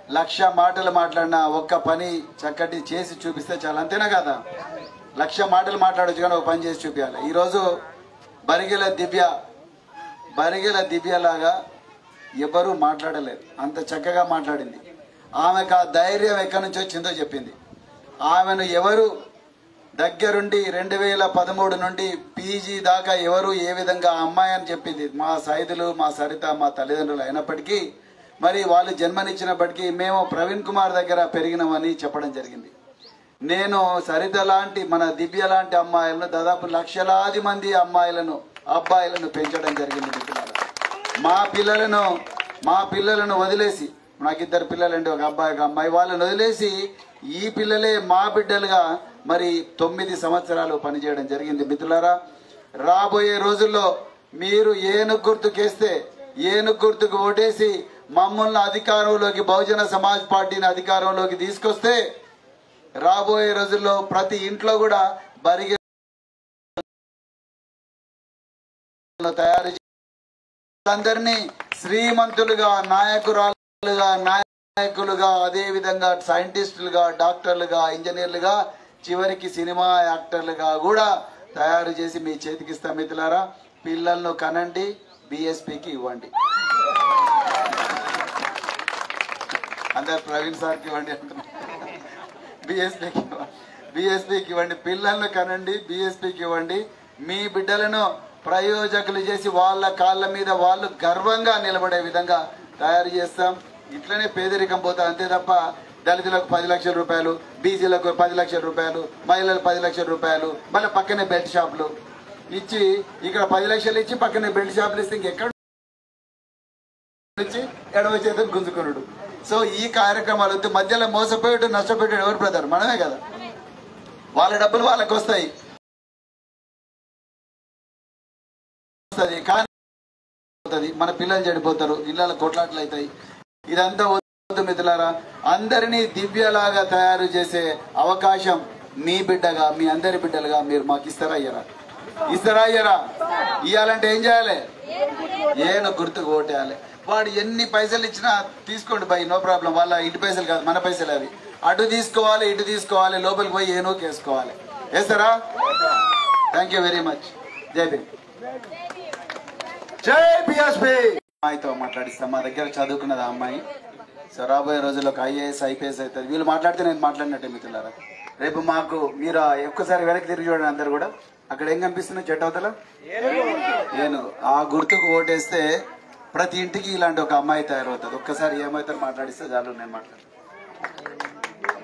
లక్ష మాటలు మాట్లాడినా ఒక్క పని చక్కటి చేసి చూపిస్తే చాలు అంతేనా కదా లక్ష మాటలు మాట్లాడొచ్చు కానీ ఒక పని చేసి చూపించాలి ఈరోజు బరిగెల దివ్య బరిగెల దివ్యలాగా ఎవరూ మాట్లాడలేరు అంత చక్కగా మాట్లాడింది ఆమెకు ఆ ధైర్యం ఎక్కడి నుంచి వచ్చిందో చెప్పింది ఆమెను ఎవరు దగ్గరుండి రెండు వేల పదమూడు నుండి పీజీ దాకా ఎవరు ఏ విధంగా ఆ అమ్మాయి అని చెప్పింది మా సైదులు మా సరిత మా తల్లిదండ్రులు అయినప్పటికీ మరి వాళ్ళు జన్మనిచ్చినప్పటికీ మేము ప్రవీణ్ కుమార్ దగ్గర పెరిగినామని చెప్పడం జరిగింది నేను సరిత లాంటి మన దివ్య లాంటి అమ్మాయిలను దాదాపు లక్షలాది మంది అమ్మాయిలను అబ్బాయిలను పెంచడం జరిగింది మిత్రులారా మా పిల్లలను మా పిల్లలను వదిలేసి నాకు ఇద్దరు పిల్లలండి ఒక అబ్బాయి ఒక అమ్మాయి వాళ్ళని వదిలేసి ఈ పిల్లలే మా బిడ్డలుగా మరి తొమ్మిది సంవత్సరాలు పనిచేయడం జరిగింది మిత్రులారా రాబోయే రోజుల్లో మీరు ఏనుగు గుర్తుకేస్తే ఏనుగు గుర్తుకు ఓటేసి మమ్మల్ని అధికారంలోకి బహుజన సమాజ్ పార్టీని అధికారంలోకి తీసుకొస్తే రాబోయే రోజుల్లో ప్రతి ఇంట్లో కూడా బరిగె తయారు అందరినీ శ్రీమంతులుగా నాయకురాలుగా నాయకులుగా అదే విధంగా సైంటిస్టులుగా డాక్టర్లుగా ఇంజనీర్లుగా చివరికి సినిమా యాక్టర్లుగా కూడా తయారు చేసి మీ చేతికి ఇస్తాం మిత్రులారా పిల్లలను కనండి బిఎస్పికి ఇవ్వండి అందరు ప్రవీణ్ సార్కి ఇవ్వండి అంటున్నారు బిఎస్పీకి బిఎస్పీకి ఇవ్వండి పిల్లలను కనండి బిఎస్పీకి ఇవ్వండి మీ బిడ్డలను ప్రయోజకులు చేసి వాళ్ళ కాళ్ళ మీద వాళ్ళు గర్వంగా నిలబడే విధంగా తయారు చేస్తాం ఇట్లనే పేదరికం పోతా అంతే తప్ప దళితులకు పది లక్షల రూపాయలు బీసీలకు పది లక్షల రూపాయలు మహిళలకు పది లక్షల రూపాయలు మళ్ళీ పక్కనే బెల్ట్ షాపులు ఇచ్చి ఇక్కడ పది లక్షలు ఇచ్చి పక్కనే బెల్ట్ షాపులు ఇస్తే ఇంకెక్కడ నుంచి ఎడవ చేత గుంజుకున్నాడు సో ఈ కార్యక్రమాలు వద్దు మధ్యలో మోసపోయాడు నష్టపోయాడు ఎవరు బ్రదర్ మనమే కదా వాళ్ళ డబ్బులు వాళ్ళకి వస్తాయి వస్తది. కానీ పోతది. మన పిల్లలు చెడిపోతారు ఇళ్ళ కొట్లాట్లు అవుతాయి ఇదంతా వద్దు మిత్రులారా అందరినీ దివ్యలాగా తయారు చేసే అవకాశం మీ బిడ్డగా మీ అందరి బిడ్డలుగా మీరు మాకు ఇస్తారా అయ్యారా ఇస్తారా అయ్యారా ఇవ్వాలంటే ఏం చేయాలి ఏను గుర్తుకు ఓటేయాలి వాడు ఎన్ని పైసలు ఇచ్చినా తీసుకోండి బై నో ప్రాబ్లం వాళ్ళ ఇంటి పైసలు కాదు మన పైసలు అవి అటు తీసుకోవాలి ఇటు తీసుకోవాలి లోపలికి పోయి ఏనో వేసుకోవాలి వేస్తారా థ్యాంక్ యూ వెరీ మచ్ జై భీమ్ జై బిఎస్పి అమ్మాయితో మాట్లాడిస్తాం మా దగ్గర చదువుకున్నది ఆ అమ్మాయి సో రాబోయే రోజుల్లో ఒక ఐఏఎస్ ఐపీఎస్ అవుతుంది వీళ్ళు మాట్లాడితే నేను మాట్లాడినట్టే మిత్రులారా రేపు మాకు మీరు ఆ ఒక్కసారి వెనక్కి తిరిగి చూడండి అందరు కూడా అక్కడ ఏం కనిపిస్తుంది చెట్టు అవతల నేను ఆ గుర్తుకు ఓటేస్తే ప్రతి ఇంటికి ఇలాంటి ఒక అమ్మాయి తయారవుతుంది ఒక్కసారి ఏమవుతారు మాట్లాడిస్తే చాలు నేను మాట్లాడు